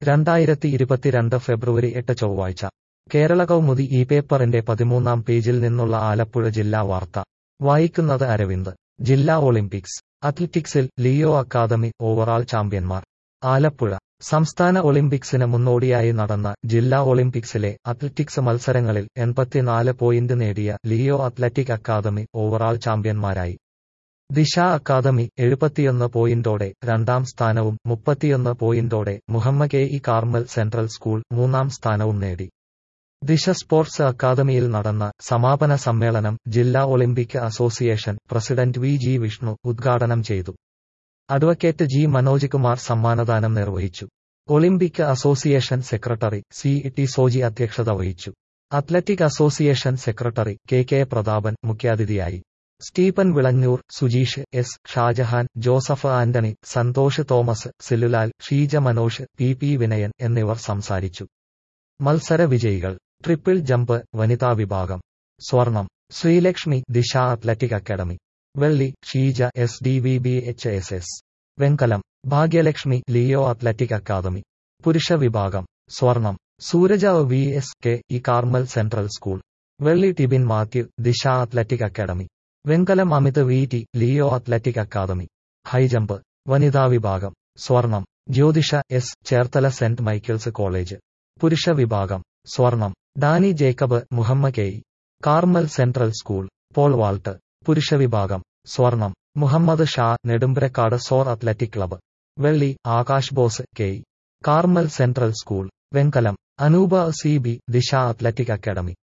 രണ്ടായിരത്തി ഇരുപത്തിരണ്ട് ഫെബ്രുവരി എട്ട് ചൊവ്വാഴ്ച കേരള കൗമുദി ഈ പേപ്പറിന്റെ പതിമൂന്നാം പേജിൽ നിന്നുള്ള ആലപ്പുഴ ജില്ലാ വാർത്ത വായിക്കുന്നത് അരവിന്ദ് ജില്ലാ ഒളിമ്പിക്സ് അത്ലറ്റിക്സിൽ ലിയോ അക്കാദമി ഓവറാൾ ചാമ്പ്യന്മാർ ആലപ്പുഴ സംസ്ഥാന ഒളിമ്പിക്സിന് മുന്നോടിയായി നടന്ന ജില്ലാ ഒളിമ്പിക്സിലെ അത്ലറ്റിക്സ് മത്സരങ്ങളിൽ എൺപത്തിനാല് പോയിന്റ് നേടിയ ലിയോ അത്ലറ്റിക് അക്കാദമി ഓവറാൾ ചാമ്പ്യന്മാരായി ദിശ അക്കാദമി എഴുപത്തിയൊന്ന് പോയിന്റോടെ രണ്ടാം സ്ഥാനവും മുപ്പത്തിയൊന്ന് പോയിന്റോടെ Muhamma K E Carmel central school മൂന്നാം സ്ഥാനവും നേടി ദിശ സ്പോർട്സ് അക്കാദമിയിൽ നടന്ന സമാപന സമ്മേളനം ജില്ലാ Olympic association president V G Vishnu ഉദ്ഘാടനം ചെയ്തു അഡ്വക്കേറ്റ് ജി മനോജ് കുമാർ സമ്മാനദാനം നിർവഹിച്ചു Olympic association secretary C T Soji അധ്യക്ഷത വഹിച്ചു athletic association secretary K K Prathapan മുഖ്യാതിഥിയായി Stephen Vilanjoor Sujeesh S Shajahan Joseph Antony Santhosh Thomas Silulal Sheeja Manosh P P Vinayan എന്നിവർ സംസാരിച്ചു മത്സര വിജയികൾ ട്രിപ്പിൾ ജമ്പ് വനിതാ വിഭാഗം സ്വർണം ശ്രീലക്ഷ്മി ദിശ അത്ലറ്റിക് അക്കാദമി വെള്ളി Sheeja S D V B H S S വെങ്കലം ഭാഗ്യലക്ഷ്മി ലിയോ അത്ലറ്റിക് അക്കാദമി പുരുഷ വിഭാഗം സ്വർണം Sooraja V S K E Carmel central school വെള്ളി Tibin Mathew Disha athletic academy വെങ്കലം Amit V T Leo athletic academy high jump വനിതാ വിഭാഗം സ്വർണം Jyothisha S Cherthala Saint Michael's college പുരുഷ വിഭാഗം സ്വർണം Danny Jacob Muhamma K E Carmel central school pole vault പുരുഷ വിഭാഗം സ്വർണം മുഹമ്മദ് ഷാ നെടുമ്പരക്കാട് സോർ അത്ലറ്റിക് ക്ലബ്ബ് വെള്ളി Akash Bose K E Carmel central school വെങ്കലം Anoopa C B Disha athletic academy